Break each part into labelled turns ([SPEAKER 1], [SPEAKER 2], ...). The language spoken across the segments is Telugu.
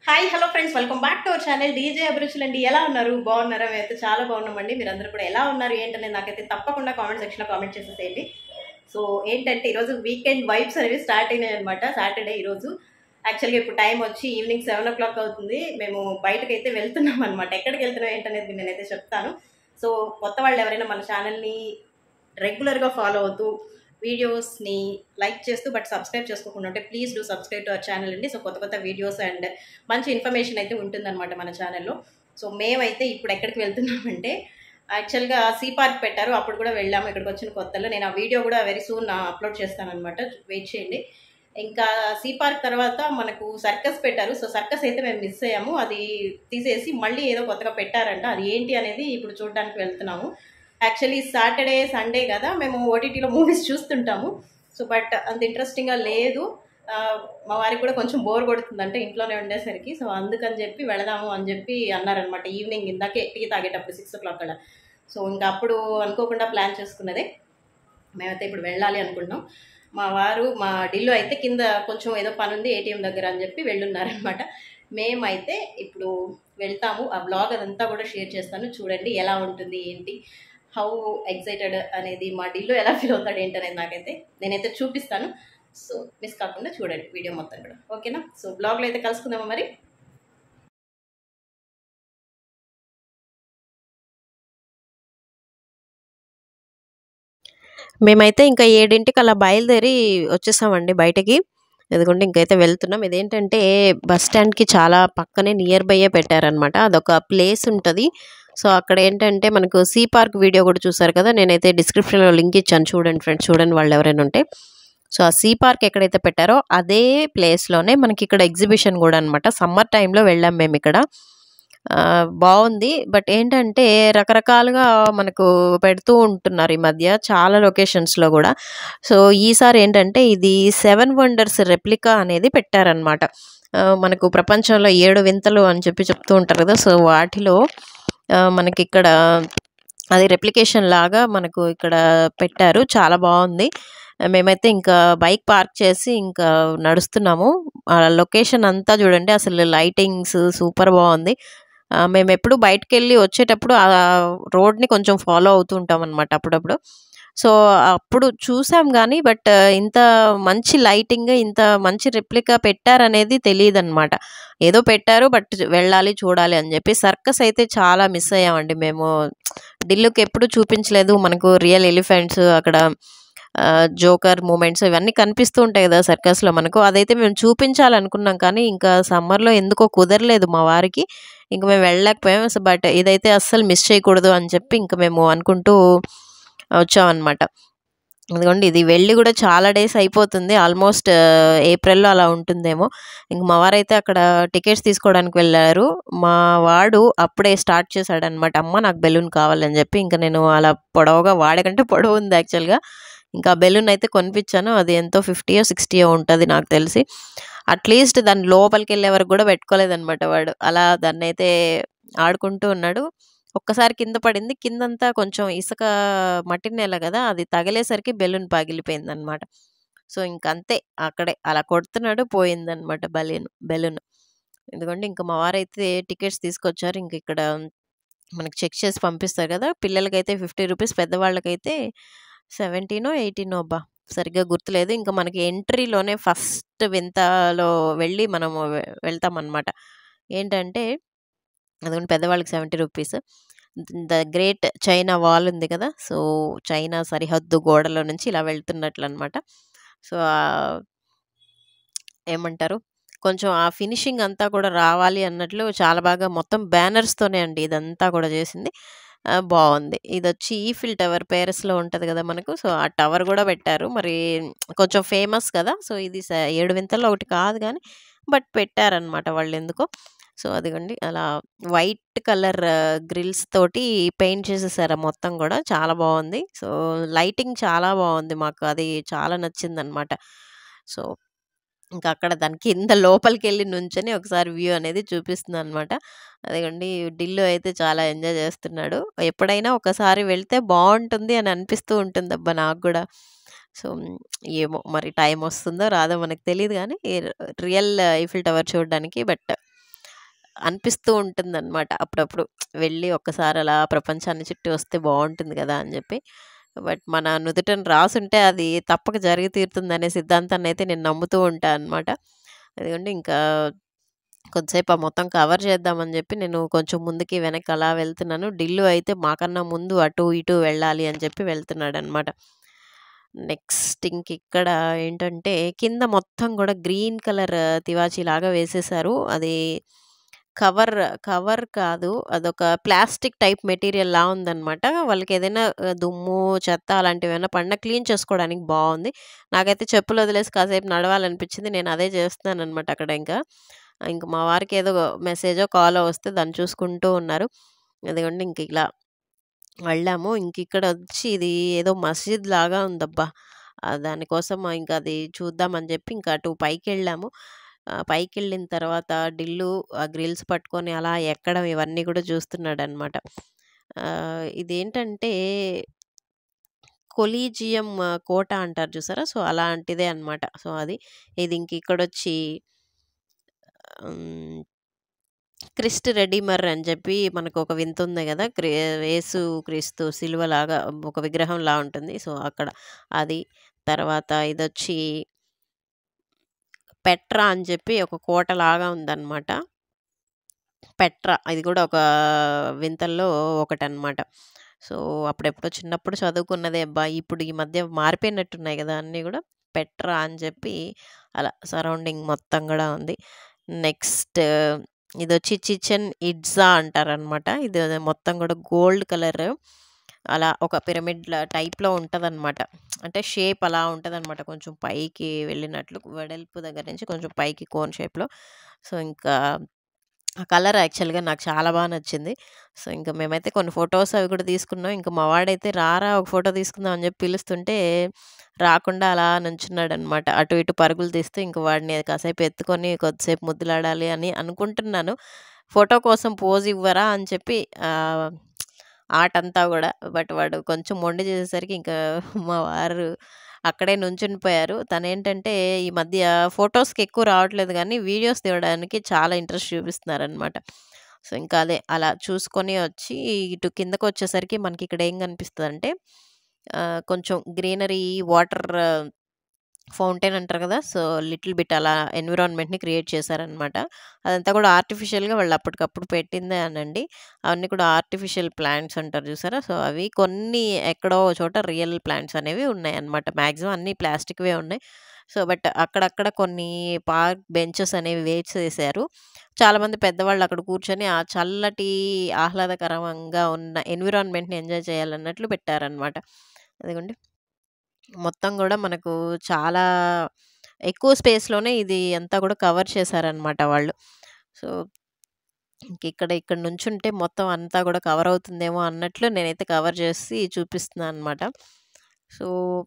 [SPEAKER 1] Hi hello friends welcome back to our channel DJ Abhiruchulu అండి ఎలా ఉన్నారు బాగున్నారా మేమైతే చాలా బాగున్నామండి మీరందరూ కూడా ఎలా ఉన్నారు ఏంటనేది నాకైతే తప్పకుండా కామెంట్ సెక్షన్లో కామెంట్ చేసేసేయండి సో ఏంటంటే ఈరోజు వీకెండ్ వైబ్స్ అనేవి స్టార్ట్ అయినాయి అనమాట సాటర్డే ఈరోజు యాక్చువల్గా ఇప్పుడు టైం వచ్చి ఈవినింగ్ సెవెన్ ఓ క్లాక్ అవుతుంది మేము బయటకు అయితే వెళ్తున్నాం అనమాట ఎక్కడికి వెళ్తున్నాం ఏంటనేది నేనైతే చెప్తాను సో కొత్త వాళ్ళు ఎవరైనా మన ఛానల్ని రెగ్యులర్గా ఫాలో అవుతూ వీడియోస్ని లైక్ చేస్తూ బట్ సబ్స్క్రైబ్ చేసుకోకుండా ఉంటే please do subscribe to our channel అండి సో కొత్త కొత్త వీడియోస్ అండ్ మంచి ఇన్ఫర్మేషన్ అయితే ఉంటుందన్నమాట మన ఛానల్లో సో మేమైతే ఇప్పుడు ఎక్కడికి వెళ్తున్నామంటే యాక్చువల్గా సీ పార్క్ పెట్టారు అప్పుడు కూడా వెళ్ళాము ఇక్కడికి వచ్చిన కొత్తలో నేను ఆ వీడియో కూడా వెరీ సూన్ అప్లోడ్ చేస్తాను అనమాట వెయిట్ చేయండి ఇంకా సీ పార్క్ తర్వాత మనకు సర్కస్ పెట్టారు సో సర్కస్ అయితే మేము మిస్ అయ్యాము అది తీసేసి మళ్ళీ ఏదో కొత్తగా పెట్టారంట అది ఏంటి అనేది ఇప్పుడు చూడడానికి వెళ్తున్నాము యాక్చువల్లీ సాటర్డే సండే కదా మేము ఓటీటీలో మూవీస్ చూస్తుంటాము సో బట్ అంత ఇంట్రెస్టింగ్గా లేదు ఆ, మా వారికి కూడా కొంచెం బోర్ కొడుతుందంటే ఇంట్లోనే ఉండేసరికి సో అందుకని చెప్పి వెళదాము అని చెప్పి అన్నారనమాట ఈవినింగ్ ఇందాకే టీ తాగేటప్పుడు సిక్స్ ఓ క్లాక్ అలా సో ఇంకా అప్పుడు అనుకోకుండా ప్లాన్ చేసుకున్నదే మేమైతే ఇప్పుడు వెళ్ళాలి అనుకుంటున్నాం మా వారు మా ఢిల్లు అయితే కింద కొంచెం ఏదో పని ఉంది ఏటీఎం దగ్గర అని చెప్పి వెళ్ళున్నారనమాట మేమైతే ఇప్పుడు వెళ్తాము ఆ బ్లాగ్ అదంతా కూడా షేర్ చేస్తాను చూడండి ఎలా ఉంటుంది ఏంటి హౌ ఎగ్జైటెడ్ అనేది మా ఢిల్లు ఎలా ఫీల్ అవుతాడు ఏంటనేది నాకైతే నేనైతే చూపిస్తాను సో మిస్ కాకుండా చూడండి వీడియో మొత్తం కూడా ఓకేనా సో బ్లాగ్లో అయితే కలుసుకుందామా మరి
[SPEAKER 2] మేమైతే ఇంకా ఏడింటికి అలా బయలుదేరి వచ్చేసామండి బయటకి ఎందుకంటే ఇంకైతే వెళ్తున్నాం ఇదేంటంటే బస్ స్టాండ్కి చాలా పక్కనే నియర్ బైయే పెట్టారనమాట అదొక ప్లేస్ ఉంటుంది సో అక్కడ ఏంటంటే మనకు సీ పార్క్ వీడియో కూడా చూసారు కదా నేనైతే డిస్క్రిప్షన్లో లింక్ ఇచ్చాను చూడండి ఫ్రెండ్స్ చూడండి వాళ్ళు ఎవరైనా ఉంటే సో ఆ సీ పార్క్ ఎక్కడైతే పెట్టారో అదే ప్లేస్లోనే మనకి ఇక్కడ ఎగ్జిబిషన్ కూడా అనమాట సమ్మర్ టైంలో వెళ్ళాం మేము ఇక్కడ ఆ, బాగుంది బట్ ఏంటంటే రకరకాలుగా మనకు పెడుతూ ఉంటున్నారు ఈ మధ్య చాలా లొకేషన్స్లో కూడా సో ఈసారి ఏంటంటే ఇది సెవెన్ వండర్స్ రెప్లికా అనేది పెట్టారనమాట ఆ, మనకు ప్రపంచంలో ఏడు వింతలు అని చెప్పి చెప్తూ ఉంటారు కదా సో వాటిలో ఆ, మనకి ఇక్కడ అది రెప్లికేషన్ లాగా మనకు ఇక్కడ పెట్టారు చాలా బాగుంది మేమైతే ఇంకా బైక్ పార్క్ చేసి ఇంకా నడుస్తున్నాము ఆ లొకేషన్ అంతా చూడండి అసలు లైటింగ్స్ సూపర్ బాగుంది ఆ, మేము ఎప్పుడు బయటకు వెళ్ళి వచ్చేటప్పుడు ఆ రోడ్ని కొంచెం ఫాలో అవుతూ ఉంటాం అనమాట అప్పుడప్పుడు సో అప్పుడు చూసాం కానీ బట్ ఇంత మంచి లైటింగ్ ఇంత మంచి రెప్లికా పెట్టారనేది తెలియదు అనమాట ఏదో పెట్టారు బట్ వెళ్ళాలి చూడాలి అని చెప్పి సర్కస్ అయితే చాలా మిస్ అయ్యామండి మేము ఢిల్లీకి ఎప్పుడు చూపించలేదు మనకు రియల్ ఎలిఫెంట్స్ అక్కడ జోకర్ మూమెంట్స్ ఇవన్నీ కనిపిస్తూ ఉంటాయి కదా సర్కస్లో మనకు అదైతే మేము చూపించాలనుకున్నాం కానీ ఇంకా సమ్మర్లో ఎందుకో కుదరలేదు మా వారికి ఇంక మేము వెళ్ళలేకపోయాం బట్ ఇదైతే అస్సలు మిస్ చేయకూడదు అని చెప్పి ఇంకా మేము అనుకుంటూ వచ్చామన్నమాట ఎందుకంటే ఇది వెళ్ళి కూడా చాలా డేస్ అయిపోతుంది ఆల్మోస్ట్ ఏప్రిల్లో అలా ఉంటుందేమో ఇంక మా వారైతే అక్కడ టికెట్స్ తీసుకోవడానికి వెళ్ళారు మా వాడు అప్పుడే స్టార్ట్ చేశాడు అనమాట అమ్మ నాకు బెలూన్ కావాలని చెప్పి ఇంకా నేను అలా పొడవుగా వాడకంటే పొడవు ఉంది యాక్చువల్గా ఇంకా బెలూన్ అయితే కొనిపించాను అది ఎంతో ఫిఫ్టీయో సిక్స్టీయో ఉంటుంది నాకు తెలిసి అట్లీస్ట్ దాని లోపలికి వెళ్ళే వరకు కూడా పెట్టుకోలేదన్నమాట వాడు అలా దాన్ని అయితే ఆడుకుంటూ ఉన్నాడు ఒక్కసారి కింద పడింది కిందంతా కొంచెం ఇసుక మట్టి నేల కదా అది తగిలేసరికి బెలూన్ పగిలిపోయింది అనమాట సో ఇంకంతే అక్కడే అలా కొడుతున్నాడు పోయిందనమాట బలూన్ బెలూన్ ఎందుకంటే ఇంకా మా వారైతే టికెట్స్ తీసుకొచ్చారు ఇంక ఇక్కడ మనకి చెక్ చేసి పంపిస్తారు కదా పిల్లలకైతే ఫిఫ్టీ రూపీస్ పెద్దవాళ్ళకైతే సెవెంటీనో ఎయిటీనో అబ్బా సరిగ్గా గుర్తులేదు ఇంకా మనకి ఎంట్రీలోనే ఫస్ట్ వింతలో వెళ్ళి మనము వె- వెళ్తామన్నమాట ఏంటంటే అదిగోండి పెద్దవాళ్ళకి seventy rupees the great China wall ఉంది కదా సో చైనా సరిహద్దు గోడలో నుంచి ఇలా వెళ్తున్నట్లు అనమాట సో ఆ- ఏమంటారు కొంచెం ఆ ఫినిషింగ్ అంతా కూడా రావాలి అన్నట్లు చాలా బాగా మొత్తం బ్యానర్స్తోనే అండి ఇదంతా కూడా చేసింది ఆ, బాగుంది ఇది వచ్చి ఈఫిల్ టవర్ పేరస్లో ఉంటుంది కదా మనకు సో ఆ టవర్ కూడా పెట్టారు మరి కొంచెం ఫేమస్ కదా సో ఇది స- ఏడు వింతల్లో ఒకటి కాదు కానీ బట్ పెట్టారనమాట వాళ్ళు ఎందుకో సో అదిగోండి అలా వైట్ కలర్ గ్రిల్స్ తోటి పెయింట్ చేసేసారు ఆ మొత్తం కూడా చాలా బాగుంది సో లైటింగ్ చాలా బాగుంది మాకు అది చాలా నచ్చింది అనమాట సో ఇంకా అక్కడ దాని కింద లోపలికి వెళ్ళి నుంచొని ఒకసారి వ్యూ అనేది చూపిస్తుంది అనమాట అదిగోండి ఢిల్లు అయితే చాలా ఎంజాయ్ చేస్తున్నాడు ఎప్పుడైనా ఒకసారి వెళ్తే బాగుంటుంది అని అనిపిస్తూ ఉంటుంది అబ్బా నాకు కూడా సో ఏమో మరి టైం వస్తుందో రాదో మనకు తెలియదు కానీ రియల్ ఐఫిల్ టవర్ చూడడానికి బట్ అనిపిస్తూ ఉంటుందన్నమాట అప్పుడప్పుడు వెళ్ళి ఒక్కసారి అలా ప్రపంచాన్ని చుట్టి వస్తే బాగుంటుంది కదా అని చెప్పి బట్ మన నుదుటను రాసుంటే అది తప్పక జరిగి తీరుతుందనే సిద్ధాంతాన్ని అయితే నేను నమ్ముతూ ఉంటాను అనమాట ఎందుకంటే ఇంకా కొద్దిసేపు ఆ మొత్తం కవర్ చేద్దామని చెప్పి నేను కొంచెం ముందుకి వెనక్కి అలా వెళ్తున్నాను ఢిల్లు అయితే మాకన్నా ముందు అటు ఇటు వెళ్ళాలి అని చెప్పి వెళ్తున్నాడు అనమాట నెక్స్ట్ ఇంక ఇక్కడ ఏంటంటే కింద మొత్తం కూడా గ్రీన్ కలర్ తివాచీ లాగా వేసేసారు అది కవర్ కవర్ కాదు అదొక ప్లాస్టిక్ టైప్ మెటీరియల్ లా ఉందన్నమాట వాళ్ళకి ఏదైనా ఆ, దుమ్ము చెత్త అలాంటివి ఏమైనా పడినా క్లీన్ చేసుకోవడానికి బాగుంది నాకైతే చెప్పులు వదిలేసి కాసేపు నడవాలనిపించింది నేను అదే చేస్తున్నాను అనమాట అక్కడ ఇంకా ఇంక మా వారికి ఏదో మెసేజో కాలో వస్తే దాన్ని చూసుకుంటూ ఉన్నారు ఎందుకంటే ఇంక ఇలా వెళ్ళాము ఇంక ఇక్కడ వచ్చి ఇది ఏదో మసీద్ లాగా ఉందబ్బా ఆ, దానికోసం ఇంకా అది చూద్దామని చెప్పి ఇంకా అటు పైకి వెళ్ళాము ఆ, పైకి వెళ్ళిన తర్వాత ఢిల్లు ఆ గ్రిల్స్ పట్టుకొని అలా ఎక్కడం ఇవన్నీ కూడా చూస్తున్నాడు అనమాట ఇదేంటంటే కొలీజియం ఆ, కోట అంటారు చూసారా సో అలాంటిదే అన్నమాట సో అది ఇది ఇంక ఇక్కడ వచ్చి ఉమ్, క్రిస్ట్ రెడీమర్ అని చెప్పి మనకు ఒక వింత ఉంది కదా క్రి యేసు క్రీస్తు సిలువలాగా ఒక విగ్రహం లా ఉంటుంది సో అక్కడ అది తర్వాత ఇదొచ్చి పెట్రా అని చెప్పి ఒక కోట లాగా ఉందన్నమాట పెట్రా ఇది కూడా ఒక వింతల్లో ఒకటన్నమాట సో అప్పుడెప్పుడో చిన్నప్పుడు చదువుకున్నదే అబ్బా ఇప్పుడు ఈ మధ్య మారిపోయినట్టున్నాయి కదా అన్నీ కూడా పెట్రా అని చెప్పి అలా సరౌండింగ్ మొత్తం కూడా ఉంది నెక్స్ట్ ఇది వచ్చి చిచెన్ ఇడ్జా అంటారనమాట ఇది మొత్తం కూడా గోల్డ్ కలర్ అలా ఒక పిరమిడ్ టైప్లో ఉంటుందన్నమాట అంటే షేప్ అలా ఉంటుందన్నమాట కొంచెం పైకి వెళ్ళినట్లు వెడల్పు దగ్గర నుంచి కొంచెం పైకి కోన్ షేప్లో సో ఇంకా ఆ కలర్ యాక్చువల్‌గా నాకు చాలా బా నచ్చింది. సో, ఇంక మేమైతే కొన్ని ఫోటోస్ అవి కూడా తీసుకున్నాం. ఇంక మా వాడైతే రారా ఒక ఫోటో తీసుకుందాం అని చెప్పి పిలుస్తుంటే రాకుండా అలా నుంచున్నాడనమాట. అటు ఇటు పరుగులు తీస్తూ ఇంక వాడిని కాసేపు ఎత్తుకొని కొద్దిసేపు ముద్దులాడాలి అని అనుకుంటున్నాను. ఫోటో కోసం పోజ్ ఇవ్వరా అని చెప్పి ఆహ్, ఆటంతా గూడా. బట్ వాడు కొంచెం మొండి చేసేసరికి ఇంకా మా వారు అక్కడే నుంచుండిపోయారు. తనేంటంటే ఈ మధ్య ఫోటోస్‌కి ఎక్కువ రావట్లేదు గానీ, వీడియోస్ తీయడానికి చాలా ఇంట్రెస్ట్ చూపిస్తున్నారనమాట. సో, ఇంకా అదే అలా చూసుకొని వచ్చి ఇటు కిందకొచ్చేసరికి మనకి ఇక్కడ ఏం కనిపిస్తదంటే ఆహ్, కొంచెం గ్రీనరీ వాటర్ ఫౌంటైన్ అంటారు కదా! సో, లిటిల్ బిట్ అలా ఎన్విరాన్మెంట్‌ని క్రియేట్ చేశారనమాట. అదంతా కూడా ఆర్టిఫిషియల్‌గా వాళ్ళు అప్పటికప్పుడు పెట్టిందే అనండి. అవన్నీ కూడా ఆర్టిఫిషియల్ ప్లాంట్స్ అంటారు చూసారా? సో, అవి కొన్ని ఎక్కడో ఓ చోట రియల్ ప్లాంట్స్ అనేవి ఉన్నాయన్నమాట. మాక్సిమం అన్నీ ప్లాస్టిక్‌వే ఉన్నాయి. సో, బట్ అక్కడక్కడ కొన్ని పార్క్ బెంచెస్ అనేవి వేసేసారు. చాలామంది పెద్దవాళ్ళు అక్కడ కూర్చొని ఆ చల్లటి ఆహ్లాదకరంగా ఉన్న ఎన్విరాన్మెంట్‌ని ఎంజాయ్ చేయాలన్నట్లు పెట్టారనమాట. అదిగోండి. మొత్తం గూడా మనకు చాలా ఎక్కువ స్పేస్‌లోనే ఇది అంతా కూడా కవర్ చేశారనమాట వాళ్ళు. సో, ఇంకిక్కడ ఇక్కడ నుంచుంటే మొత్తం అంతా కూడా కవర్ అవుతుందేమో అన్నట్లు నేనైతే కవర్ చేసి చూపిస్తున్నా అనమాట. సో,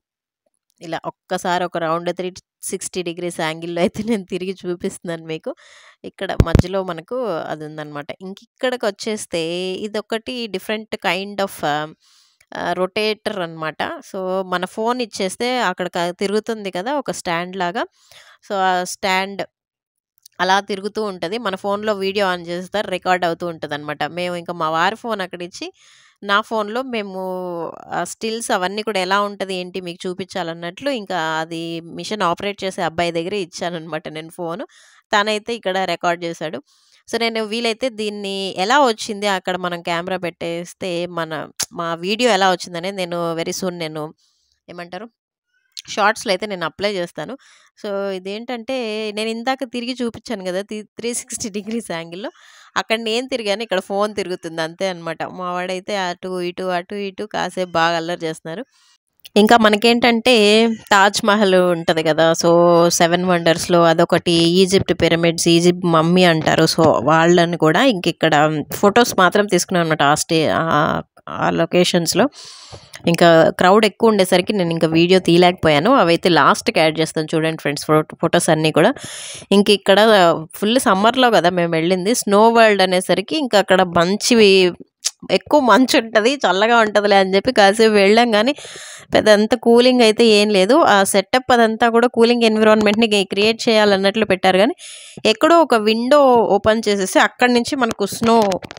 [SPEAKER 2] ఇలా ఒక్కసారి ఒక రౌండ్ 360 డిగ్రీస్ యాంగిల్‌లో అయితే నేను తిరిగి చూపిస్తున్నాను మీకు. ఇక్కడ మధ్యలో మనకు అదుందనమాట. ఇంకిక్కడికొచ్చేస్తే ఇదొకటి different kind of ah, rotator అనమాట. సో, మన ఫోన్ ఇచ్చేస్తే అక్కడ క తిరుగుతుంది కదా! ఒక స్టాండ్ లాగా. సో, ఆ స్టాండ్ అలా తిరుగుతూ ఉంటది. మన ఫోన్‌లో వీడియో ఆన్ చేస్తారు. రికార్డ్ అవుతూ ఉంటదనమాట. మేము ఇంక మా వారి ఫోన్ అక్కడిచ్చి, నా ఫోన్‌లో మేము ఆ స్టిల్స్ అవన్నీ కూడా ఎలా ఉంటది, ఏంటి మీకు చూపించాలన్నట్లు ఇంకా అది మిషన్ ఆపరేట్ చేసే అబ్బాయి దగ్గరే ఇచ్చాననమాట నేను ఫోను. తనైతే ఇక్కడ రికార్డ్ చేశాడు. సో, నేను వీలైతే దీన్ని ఎలా వచ్చింది అక్కడ మనం కెమెరా పెట్టేస్తే మన మా వీడియో ఎలా వచ్చిందనేది నేను వెరీ సూన్ నేను ఏమంటారు? షార్ట్స్‌లో అయితే నేను అప్లై చేస్తాను. సో, ఇదేంటంటే నేను ఇందాక తిరిగి చూపించాను కదా! తి 360 డిగ్రీస్ యాంగిల్‌లో. అక్కడ నేను తిరిగాను. ఇక్కడ ఫోన్ తిరుగుతుంది అంతే అనమాట. మా వాడైతే అటు ఇటు, అటు ఇటు కాసేపు బాగా అల్లరి చేస్తున్నారు. ఇంకా మనకేంటంటే తాజ్ మహల్ ఉంటది కదా! సో, 7 వండర్స్‌లో అదొకటి. ఈజిప్ట్ పిరమిడ్స్, ఈజిప్ట్ మమ్మీ అంటారు. సో, వాళ్ళని కూడా ఇంకిక్కడ ఫోటోస్ మాత్రం తీసుకున్నాం అనమాట. ఆ స్టే ఆహ్, ఆ లొకేషన్స్‌లో. ఇంకా క్రౌడ్ ఎక్కువ ఉండేసరికి నేను ఇంకా వీడియో తీయలేకపోయాను. అవైతే లాస్ట్‌కి యాడ్ చేస్తాను చూడండి ఫ్రెండ్స్ ఫో ఫోటోస్ అన్నీ కూడా. ఇంకిక్కడ ఫుల్ సమ్మర్‌లో కదా మేము వెళ్ళింది. స్నో వరల్డ్ అనేసరికి ఇంకా అక్కడ మంచివి ఎక్కువ మంచు ఉంటది. చల్లగా ఉంటదిలే అని చెప్పి కాసేపు వెళ్ళాం గానీ, పెద్ద అంత కూలింగ్ అయితే ఏం లేదు. ఆ సెటప్ అదంతా కూడా కూలింగ్ ఎన్విరాన్మెంట్‌ని గే క్రియేట్ చేయాలన్నట్లు పెట్టారు గానీ, ఎక్కడో ఒక విండో ఓపెన్ చేసేసి అక్కడి నుంచి మనకు స్నో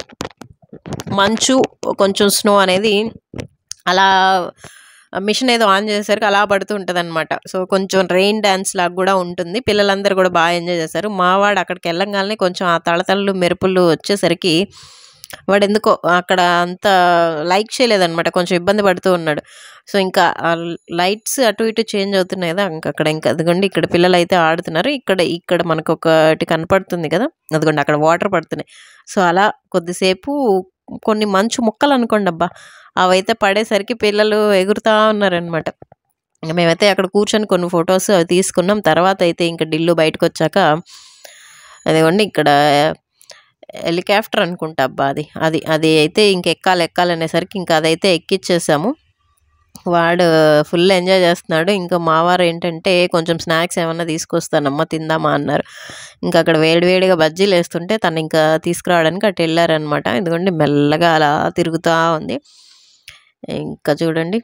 [SPEAKER 2] మంచు, కొంచెం స్నో అనేది అలా మిషన్ ఏదో ఆన్ చేసేసరికి అలా పడుతూ ఉంటదనమాట. సో, కొంచెం రెయిన్ డాన్స్ లాగా గూడా ఉంటుంది. పిల్లలందరూ గూడా బా ఎంజాయ్ చేశారు. మా వాడు అక్కడికి ఎళ్ళంగాల్నే కొంచెం ఆ తళతళలు, మెరుపులు వచ్చేసరికి వాడెందుకో అక్కడ అంత లైక్ చేయలేదనమాట. కొంచెం ఇబ్బంది పడుతూ ఉన్నాడు. సో, ఇంకా ఆ లైట్స్ అటు ఇటు చేంజ్ అవుతున్నాయి గదా! ఇంక అక్కడ ఇంకా అదిగోండి ఇక్కడ పిల్లలైతే ఆడుతున్నారు. ఇక్కడ ఇక్కడ మనకొకటి కనపడుతుంది కదా! అదిగోండి అక్కడ వాటర్ పడుతున్నాయి. సో, అలా కొద్దిసేపు కొన్ని మంచు ముక్కలనుకోండబ్బా! అవైతే పడేసరికి పిల్లలు ఎగురుతా ఉన్నారనమాట. ఇంక మేమైతే అక్కడ కూర్చొని కొన్ని ఫోటోస్ అవి తీసుకున్నాం. తర్వాతయితే ఇంక డిల్లు బయటకొచ్చాక అదిగోండి ఇక్కడ హెలికాప్టర్ అనుకుంటా అబ్బా అది. అది అది అయితే ఇంక ఎక్కాలి ఎక్కాలనేసరికి ఇంక అదైతే ఎక్కిచ్చేసాము. వాడు ఫుల్ ఎంజాయ్ చేస్తున్నాడు. ఇంకా మా వారేంటంటే కొంచెం స్నాక్స్ ఏమన్నా తీసుకొస్తానమ్మా తిందామా అన్నారు. ఇంక అక్కడ వేడి వేడిగా బజ్జీలేస్తుంటే తనింకా తీసుకురావడానికి అటెళ్లారనమాట. ఇదిగోండి మెల్లగా అలా తిరుగుతా ఉంది. ఇంకా చూడండి.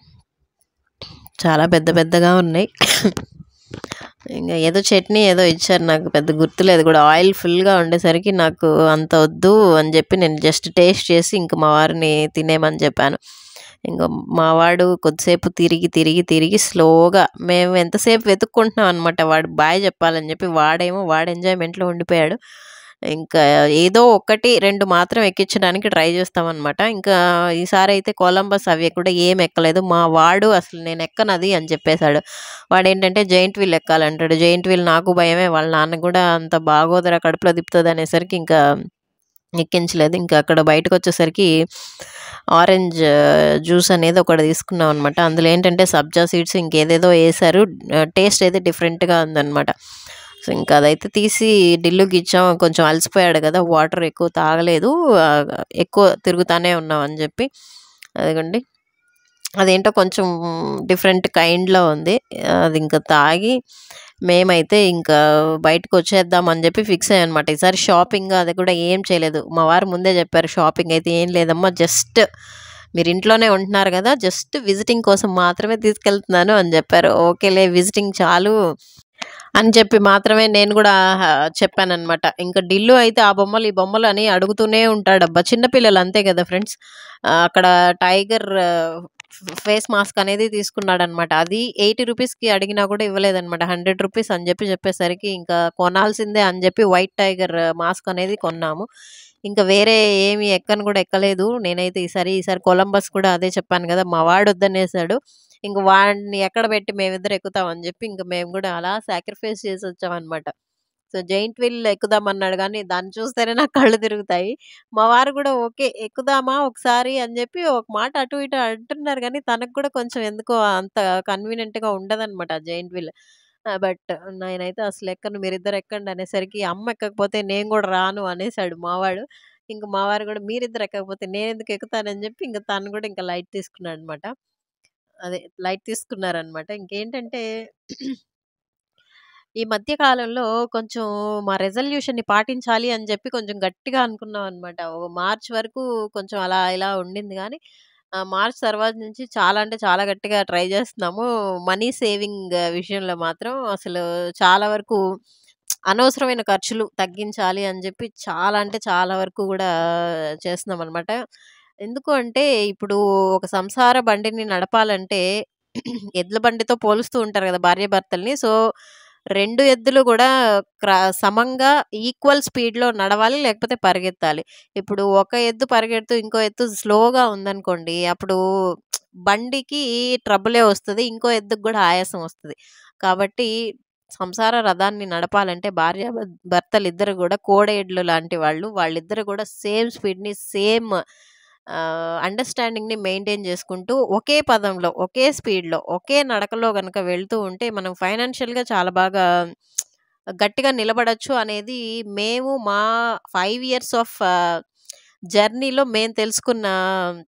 [SPEAKER 2] చాలా పెద్ద పెద్దగా ఉన్నాయి. ఇంగ ఏదో చట్నీ ఏదో ఇచ్చారు. నాకు పెద్ద గుర్తులేదు గూడా. ఆయిల్ ఫుల్‌గా ఉండేసరికి నాకు అంత వద్దు అని జెప్పి నేను జస్ట్ టేస్ట్ చేసి ఇంక మా వారిని తినేయమని చెప్పాను. ఇంక మా వాడు కొద్దిసేపు తిరిగి, తిరిగి, తిరిగి స్లోగా మేము ఎంతసేపు వెతుక్కుంటున్నాం అనమాట. వాడు బాయ్ చెప్పాలని చెప్పి వాడేమో వాడి ఎంజాయ్‌మెంట్‌లో ఉండిపోయాడు. ఇంకా ఏదో ఒకటి, 2 మాత్రం ఎక్కించడానికి ట్రై చేస్తామనమాట. ఇంకా ఈసారైతే కొలంబస్ అవి కూడా ఏం ఎక్కలేదు. మా వాడు అసలు నేనెక్కనది అని చెప్పేసాడు. వాడేంటంటే జెయింట్ వీల్ ఎక్కాలంటాడు. జెయింట్ వీల్ నాకు భయమే. వాళ్ళ నాన్నకి గూడా అంత బాగోదురా కడుపులో తిప్పుతదనేసరికి ఇంకా ఎక్కించలేదు. ఇంకా అక్కడ బయటకొచ్చేసరికి ఆరెంజ్ జ్యూస్ అనేది ఒకటి తీసుకున్నాం అనమాట. అందులో ఏంటంటే సబ్జా సీడ్స్ ఇంకేదేదో ఏశారు. ఆహ్, టేస్ట్ అయితే డిఫరెంట్‌గా ఉందనమాట. సో, ఇంక అదైతే తీసి డిల్లుకిచ్చాం. కొంచెం అలసిపోయాడు గదా! వాటర్ ఎక్కువ తాగలేదు. ఆహ్, ఎక్కువ తిరుగుతానే ఉన్నాం అని జెప్పి అదిగోండి. అదేంటో కొంచెం డిఫరెంట్ కైండ్‌లో ఉంది. అది ఇంక తాగి మేమైతే ఇంకా బయటకొచ్చేద్దాం అని జెప్పి ఫిక్స్ అయ్యామనమాట. ఈసారి షాపింగ్ అది కూడా ఏం చేయలేదు. మా వారు ముందే చెప్పారు షాపింగ్ అయితే ఏం లేదమ్మా జస్ట్ మీరు ఇంట్లోనే ఉంటున్నారు గదా! జస్ట్ విజిటింగ్ కోసం మాత్రమే తీసుకెళ్తున్నాను అని జెప్పారు. ఓకేలే విజిటింగ్ చాలు అని చెప్పి మాత్రమే నేను గూడా చెప్పాననమాట. ఇంక డిల్లు అయితే ఆ బొమ్మలు, ఈ బొమ్మలు అని అడుగుతూనే ఉంటాడబ్బా! చిన్న పిల్లలు అంతే గదా ఫ్రెండ్స్. ఆహ్, అక్కడ టైగర్ ఫేస్ మాస్క్ అనేది తీసుకున్నాడనమాట. అది 80 రూపీస్‌కి అడిగినా గూడా ఇవ్వలేదనమాట. 100 రూపీస్ అని జెప్పి చెప్పేసరికి ఇంకా కొనాల్సిందే అని జెప్పి వైట్ టైగర్ మాస్క్ అనేది కొన్నాము. ఇంక వేరే ఏమి ఎక్కను గూడా ఎక్కలేదు. నేనైతే ఈసారి, ఈసారి కొలంబస్ కూడా అదే చెప్పాను గదా! మా వాడు వద్దనేసాడు. ఇంక వాడిని ఎక్కడ పెట్టి మేమిద్దరం ఎక్కుతాం అని జెప్పి ఇంక మేము గూడా అలా సాక్రిఫైస్ చేసొచ్చామనమాట. సో, జెయింట్ వీల్ ఎక్కుదామన్నాడు గానీ దాన్ని చూస్తేనే నాకు కళ్ళు తిరుగుతాయి. మా వారు గూడా ఓకే ఎక్కుదామా ఒకసారి అని జెప్పి ఒక మాట అటు ఇటు అంటున్నారు గానీ తనకు కూడా కొంచెం ఎందుకో అంత కన్వీనియంట్‌గా ఉండదనమాట ఆ జెయింట్ వీల్. ఆహ్, బట్ నేనైతే అసలు ఎక్కను మీరిద్దరు ఎక్కండి అనేసరికి అమ్మ ఎక్కకపోతే నేను గూడా రాను అనేసాడు మా వాడు. ఇంక మా వారు గూడా మీరిద్దరు ఎక్కకపోతే నేనెందుకు ఎక్కుతానని జెప్పి ఇంక తను గూడా ఇంకా లైట్ తీసుకున్నాడనమాట. అదే లైట్ తీసుకున్నారనమాట. ఇంకేంటంటే ఈ మధ్య కాలంలో కొంచెం మా రిజల్యూషన్‌ని పాటించాలి అని జెప్పి కొంచెం గట్టిగా అనుకున్నాం అనమాట. ఓ మార్చ్ వరకు కొంచెం అలా ఇలా ఉండింది గానీ ఆహ్, మార్చ్ తర్వాత నుంచి చాలా అంటే చాలా గట్టిగా ట్రై జేస్తున్నాము. మనీ సేవింగ్ విషయంలో మాత్రం అసలు చాలా వరకు అనవసరమైన ఖర్చులు తగ్గించాలి అని జెప్పి చాలా అంటే చాలా వరకు గూడా చేస్తున్నామనమాట. ఎందుకు అంటే ఇప్పుడు ఒక సంసార బండిని నడపాలంటే ఎడ్ల బండితో పోలుస్తూ ఉంటారు గదా! భార్యాభర్తల్ని. సో, 2 ఎద్దులు గూడా క్ర సమంగా ఈక్వల్ స్పీడ్‌లో నడవాలి. లేకపోతే పరిగెత్తాలి. ఇప్పుడు ఒక ఎద్దు పరిగెడుతూ ఇంకో ఎద్దు స్లోగా ఉందనుకోండి. అప్పుడు బండికి ట్రబులే వస్తది. ఇంకో ఎద్దుకి గూడా ఆయాసం వస్తది. కాబట్టి సంసార రథాన్ని నడపాలంటే భార్య భ భర్తలిద్దరు గూడా కోడెడ్లు లాంటి వాళ్ళు. వాళ్ళిద్దరూ గూడా సేమ్ స్పీడ్‌ని సేమ్ ఆహ్, అండర్‌స్టాండింగ్‌ని మెయింటైన్ జేసుకుంటూ ఒకే పదంలో, ఒకే స్పీడ్‌లో, ఒకే నడకలో గనక వెళ్తూ ఉంటే మనం ఫైనాన్షియల్‌గా చాలా బాగా గట్టిగా నిలబడొచ్చు అనేది మేము మా 5 ఇయర్స్ ఆఫ్ జర్నీలో మేము తెలుసుకున్న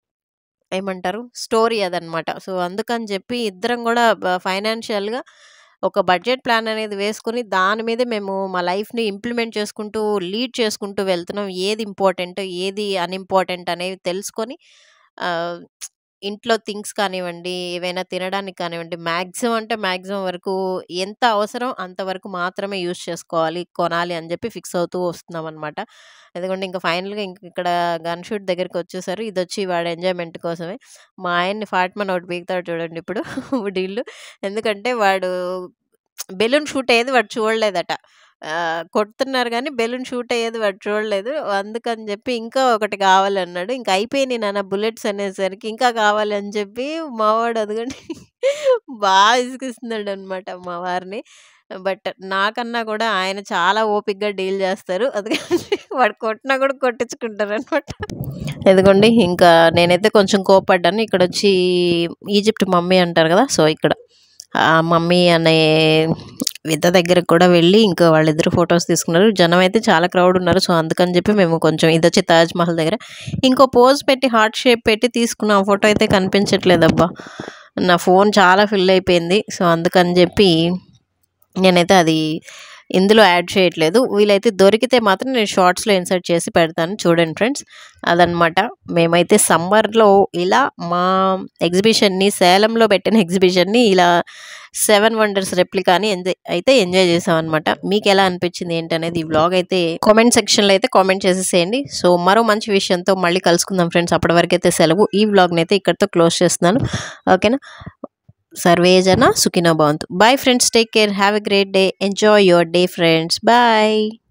[SPEAKER 2] ఏమంటారు స్టోరీ అదనమాట. సో, అందుకని జెప్పి ఇద్దరం గూడా బ ఫైనాన్షియల్‌గా ఒక బడ్జెట్ ప్లాన్ అనేది వేసుకొని దాని మీదే మేము మా లైఫ్‌ని ఇంప్లిమెంట్ చేసుకుంటూ, లీడ్ చేసుకుంటూ వెళ్తున్నాం. ఏది ఇంపార్టెంట్, ఏది అన్‌ఇంపార్టెంట్ అనేవి తెలుసుకొని ఆహ్, ఇంట్లో థింగ్స్ కానివ్వండి, ఏవైనా తినడానికి కానివ్వండి, మాక్సిమం అంటే మాక్సిమం వరకు ఎంత అవసరం అంతవరకు మాత్రమే యూజ్ చేసుకోవాలి, కొనాలి అని చెప్పి ఫిక్స్ అవుతూ వస్తున్నామనమాట. ఎందుకంటే ఇంక ఫైనల్‌గా ఇంక ఇక్కడ గన్ షూట్ దగ్గరికొచ్చేసారు. ఇదొచ్చి వాడి ఎంజాయ్‌మెంట్ కోసమే. మా ఆయన్ని ఫాట్‌మన్ ఒకటి పీకుతాడు చూడండి ఇప్పుడు డీల్లు. ఎందుకంటే వాడు బెలూన్ షూట్ అయ్యేది వాడు చూడలేదట. ఆహ్, కొడుతున్నారు గానీ బెలూన్ షూట్ అయ్యేది వాడు చూడలేదు. అందుకని చెప్పి ఇంకా ఒకటి కావాలన్నాడు. ఇంక అయిపోయినాయి నాన్న బుల్లెట్స్ అనేసరికి ఇంకా కావాలి అని చెప్పి మా వాడు అదిగోండి బాగా విసిగిస్తున్నాడనమాట మా వారిని. బట్ నాకన్నా కూడా ఆయన చాలా ఓపికగా డీల్ చేస్తారు. అందుకని వాడు కొట్టినా కూడా కొట్టించుకుంటారనమాట. ఇదిగోండి ఇంకా నేనైతే కొంచెం కోప్పడ్డాను. ఇక్కడొచ్చి ఈజిప్ట్ మమ్మీ అంటారు కదా! సో, ఇక్కడ ఆ మమ్మీ అనే విద్ద దగ్గరికి కూడా వెళ్ళి ఇంకా వాళ్ళిద్దరు ఫోటోస్ తీసుకున్నారు. జనం అయితే చాలా క్రౌడ్ ఉన్నారు. సో, అందుకని చెప్పి మేము కొంచెం ఇదొచ్చి తాజ్ మహల్ దగ్గర. ఇంకో పోజ్ పెట్టి హార్ట్ షేప్ పెట్టి తీసుకున్న ఫోటో అయితే కనిపించట్లేదబ్బా! నా ఫోన్ చాలా ఫిల్ అయిపోయింది. సో, అందుకని చెప్పి నేనైతే అది ఇందులో యాడ్ చేయట్లేదు. వీలైతే దొరికితే మాత్రం నేను షార్ట్స్‌లో ఇన్సర్ట్ చేసి పెడతాను చూడండి ఫ్రెండ్స్. అదనమాట. మేమైతే సమ్మర్‌లో ఇలా మా ఎగ్జిబిషన్‌ని సేలంలో పెట్టిన ఎగ్జిబిషన్‌ని ఇలా 7 వండర్స్ రెప్లికాని ఎంజాయ్ అయితే ఎంజాయ్ చేశామనమాట. మీకెలా అనిపించింది ఏంటనేది ఈ వ్లాగ్ అయితే కామెంట్ సెక్షన్‌లో అయితే కామెంట్ చేసేసేయండి. సో, మరో మంచి విషయంతో మళ్ళీ కలుసుకుందాం ఫ్రెండ్స్. అప్పటి వరకైతే సెలవు. ఈ వ్లాగ్‌నైతే ఇక్కడితో క్లోజ్ చేస్తున్నాను. ఓకేనా? సర్వే జన సుఖినో భవంతు. Bye friends. Take care. Have a great day. Enjoy your day friends. By.